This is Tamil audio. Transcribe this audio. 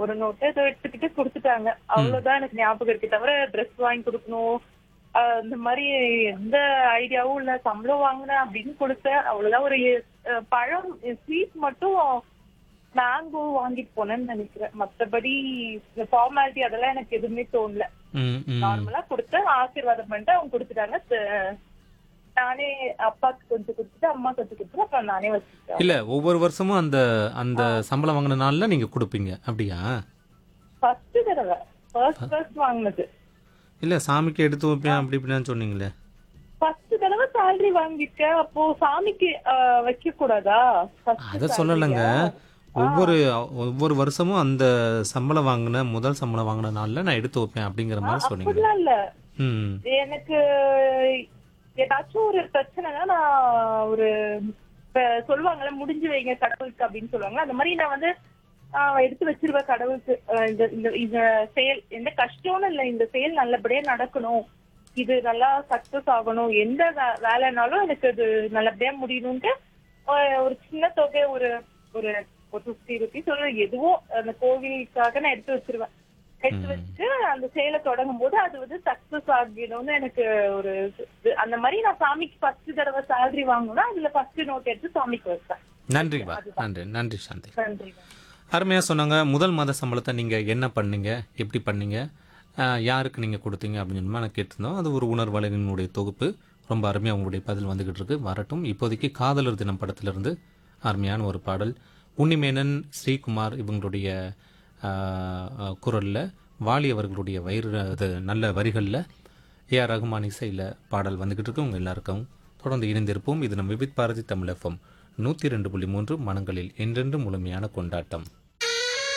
ஒரு நோட்டு இதை எடுத்துக்கிட்டு கொடுத்துட்டாங்க அவ்வளவுதான் எனக்கு ஞாபகம் இருக்கு தவிர ட்ரெஸ் வாங்கி கொடுக்கணும் ஆஹ் இந்த மாதிரி எந்த ஐடியாவும் இல்ல சம்பளம் வாங்கினேன் அப்படின்னு கொடுத்தேன் அவ்வளவுதான் ஒரு அஹ், பழம் ஸ்வீட் மட்டும் மேங்கோ வாங்கிட்டு போனேன்னு நினைக்கிறேன் மத்தபடி இந்த ஃபார்மாலிட்டி அதெல்லாம் எனக்கு எதுவுமே தோணல ம் ம் நார்மலா கொடுத்தேன் ஆசீர்வாதம் பண்ணிட்டு அவங்க கொடுத்துட்டாங்க த- நானே அப்பாக்கு கொஞ்சம் கொடுத்துட்டு அம்மா கொஞ்சம் கொடுத்துட்டு அப்புறம் நானே வச்சுக்கிட்டேன் இல்ல ஒவ்வொரு வருஷமும் அந்த அந்த சம்பளம் வாங்கின நாள்ல நீங்க கொடுப்பீங்க அப்படியா ஃபர்ஸ்ட் தடவை ஃபர்ஸ்ட் ஃபர்ஸ்ட் வாங்கினது இல்ல சாமிக்கு எடுத்து வைப்பேன் அப்படி இப்படின்னு சொன்னீங்களே ஃபர்ஸ்ட் தடவை salary வாங்கிருக்கேன் அப்போ சாமிக்கு ஆஹ், வைக்க கூடாதா First அத salary சொல்லலைங்க யா? ஒவ்வொரு ஒவ்வொரு வருஷமும் அந்த சம்பளம் வாங்கின முதல் சம்பளம் வாங்கின நாள்ல நான் எடுத்து வைப்பேன் அப்படிங்கிற மாதிரி சொன்னீங்க அப்படிலாம் இல்ல ம் எனக்கு ஏதாச்சும் ஒரு பிரச்சனைனா நான் ஒரு இப்ப சொல்லுவாங்கல்ல முடிஞ்சு வைங்க கடவுளுக்கு அப்படின்னு சொல்லுவாங்க அந்த மாதிரி நான் வந்து ஆஹ், எடுத்து வச்சிருவேன் கடவுளுக்கு ஆஹ், இந்த இந்த இந்த செயல் எந்த கஷ்டம்னு இல்லை இந்த செயல் நல்லபடியா நடக்கணும் இது நல்லா சக்சஸ் ஆகணும் எந்த வே- வேலைனாலும் எனக்கு அது நல்லபடியா முடியணும்ட்டு ஆஹ், ஒரு சின்ன தொகை ஒரு ஒரு ஒரு ஃபிஃப்டி ருபீஸ் ஒரு எதுவோ அந்த கோவிலுக்காக நான் எடுத்து வச்சிருவேன் எடுத்து வச்சுட்டு அந்த செயலை தொடங்கும் போது அது வந்து சக்சஸ் ஆகிடும்னு எனக்கு ஒரு இது- அந்த மாதிரி நான் சாமிக்கு ஃபர்ஸ்ட் தடவை salary வாங்கினா அதுல ஃபர்ஸ்ட் நோட் எடுத்து சாமிக்கு வைப்பேன் நன்றிப்பா நன்றி நன்றி சாந்தி நன்றி அருமையா சொன்னாங்க முதல் மாத சம்பளத்தை நீங்க என்ன பண்ணீங்க எப்படி பண்ணீங்க ஆஹ், யாருக்கு நீங்க கொடுத்தீங்க அப்படின்னு சொல்லி நான் கேட்டிருந்தோம் அது ஒரு உணர்வாளரினுடைய தொகுப்பு ரொம்ப அருமையா உங்களுடைய பதில் வந்துகிட்டு இருக்கு வரட்டும் இப்போதைக்கு காதலர் தினம் படத்திலிருந்து அருமையான ஒரு பாடல் உன்னிமேனன் ஸ்ரீகுமார் இவங்களுடைய ஆஹ், ஆஹ், குரல்ல வாலி அவர்களுடைய வயிறு அது நல்ல வரிகளில் ஏஆர் ரகுமான் இசையில் பாடல் வந்துகிட்டு இருக்கு உங்க எல்லாருக்கும் தொடர்ந்து இணைந்திருப்போம் இது நம் விபித் பாரதி தமிழ் எஃப்எம் நூற்றி ரெண்டு புள்ளி மூன்று மனங்களில் என்றென்று முழுமையான கொண்டாட்டம்